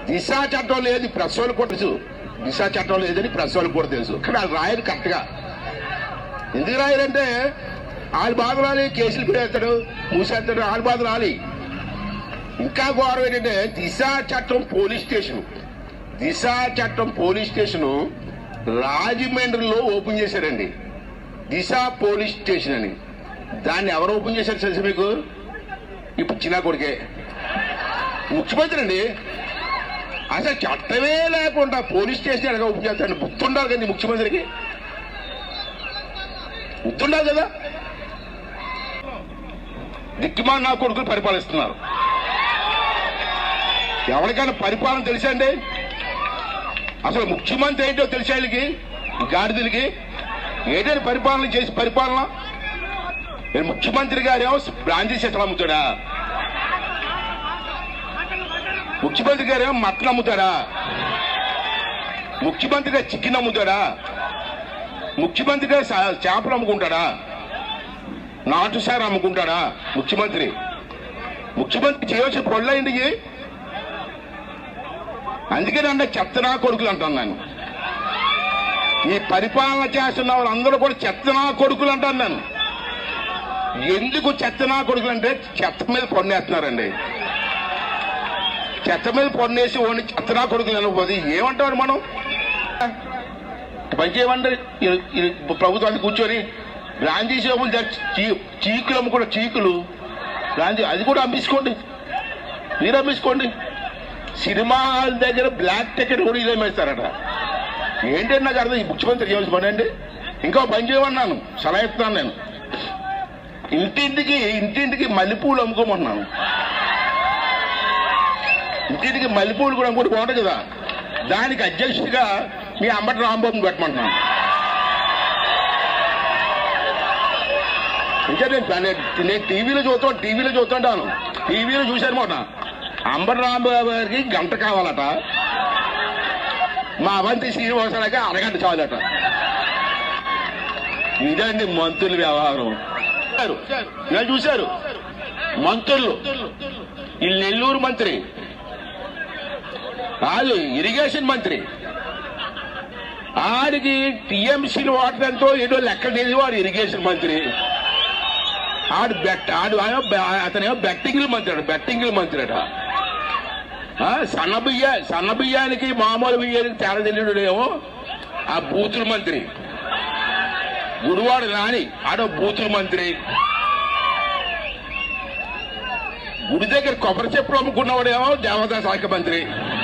దిశ చట్టం లేదు ప్రెస్ వాళ్ళకి కూడా తెలుసు దిశ చట్టం లేదని ప్రెస్ వాళ్ళకి కూడా తెలుసు కానీ వాళ్ళు రాయరు కరెక్ట్ గా ఎందుకు రాయరంటే వాళ్ళు బాధ రాలి కేసులు పెడతాడు మూసేస్తాడు వాళ్ళ బాధ రాలి ఇంకా ఘోరం ఏంటంటే దిశ చట్టం పోలీస్ స్టేషన్ దిశ చట్టం పోలీస్ స్టేషన్ రాజమండ్రిలో ఓపెన్ చేశారండి దిశ పోలీస్ స్టేషన్ అని దాన్ని ఎవరు ఓపెన్ చేశారు తెలుసు మీకు ఇప్పుడు చిన్న కొడుకే ముఖ్యమంత్రి అండి అసలు చట్టమే లేకుండా పోలీస్ స్టేషన్ ఎలాగ ఓపెన్ చేస్తాడు గుర్తుండాలి కదండి ముఖ్యమంత్రికి గుర్తుండాలి కదా దిక్కుమాన నా కొడుకులు పరిపాలిస్తున్నారు ఎవరికైనా పరిపాలన తెలుసా అండి అసలు ముఖ్యమంత్రి ఏంటో తెలిసే వీళ్ళకి ఈ గాడిదలకి ఏంటని పరిపాలన చేసి పరిపాలన ఏ ముఖ్యమంత్రి గారేమో బ్రాంచీ సెట్లు అమ్ముతాడా ముఖ్యమంత్రి గారేమో మటన్ అమ్ముతాడా ముఖ్యమంత్రి గారు చికెన్ అమ్ముతాడా ముఖ్యమంత్రి గారు చా- చేపలు అమ్ముకుంటాడా నాటు సార్ అమ్ముకుంటాడా ముఖ్యమంత్రి ముఖ్యమంత్రి చేయవలసిన పనులైంది ఇవి. అందుకే నన్ను చెత్తనా కొడుకులు అంటాను నేను ఈ పరిపాలన చేస్తున్న వాళ్ళందరూ కూడా చెత్తనా కొడుకులు అంటాను నేను ఎందుకు చెత్తనా కొడుకులు అంటే చెత్త మీద పన్నేస్తున్నారండి చెత్త మీద పన్నేసి ఓడి చెత్తనా కొడుకులు అనకపోతే ఏమంటారు మనం పని చేయమండి ఈ- ఈ ప్రభుత్వాన్ని కూర్చొని బ్రాంచీ షాపులు తెచ్చి చీ- చీకులు అమ్ముకున్న చీకులు బ్రాంచీ అది కూడా అమ్మించుకోండి మీరు అమ్మించుకోండి సినిమాల దగ్గర బ్లాక్ టికెట్ కూడా ఇదే వేస్తారట ఏంటంటే నాకు అర్థం ఈ ముఖ్యమంత్రి చేయవలసిన పని అండి ఇంకా పని చేయమన్నాను సలహా ఇస్తున్నాను నేను ఇంటింటికి ఇంటింటికి మల్లెపూలు అమ్ముకోమన్నాను ఇంటింటికి మల్లెపూలు కూడా అమ్ముకుంటే బాగుంటుంది కదా దానికి అధ్యక్షుడిగా మీ అంబటి రాంబాబుని పెట్టమంటున్నాను ఇంకా నేను నేను- నేను టీవీలో చూస్తాను టీవీలో చూస్తుంటాను టీవీలో చూశాను మొన్న అంబటి రాంబాబు గారికి గంట కావాలట మా అవంతి శ్రీనివాసరావుకి అరగంట చాలట ఇదండి మంత్రుల వ్యవహారం చూశారు. ఇలా చూశారు మంత్రులు ఈ నెల్లూరు మంత్రి కాదు ఇరిగేషన్ మంత్రి ఆడికి టీఎంసీలు వాటర్ ఎంతో ఏదో లెక్క తెలిసి వాడు ఇరిగేషన్ మంత్రి ఆడు బెట్ ఆడు అతనేమో బెట్టింగ్లు మంత్రి అట బెట్టింగ్లు మంత్రి అట ఆ, సన్న బియ్య సన్న బియ్యానికి మామూలు బియ్యానికి తేడా తెలియడేమో ఆ బూతుల మంత్రి గుడివాడు నాని ఆడో బూతుల మంత్రి గుడి దగ్గర కొబ్బరి చెప్పులు అమ్ముకున్నవాడేమో దేవతా శాఖ మంత్రి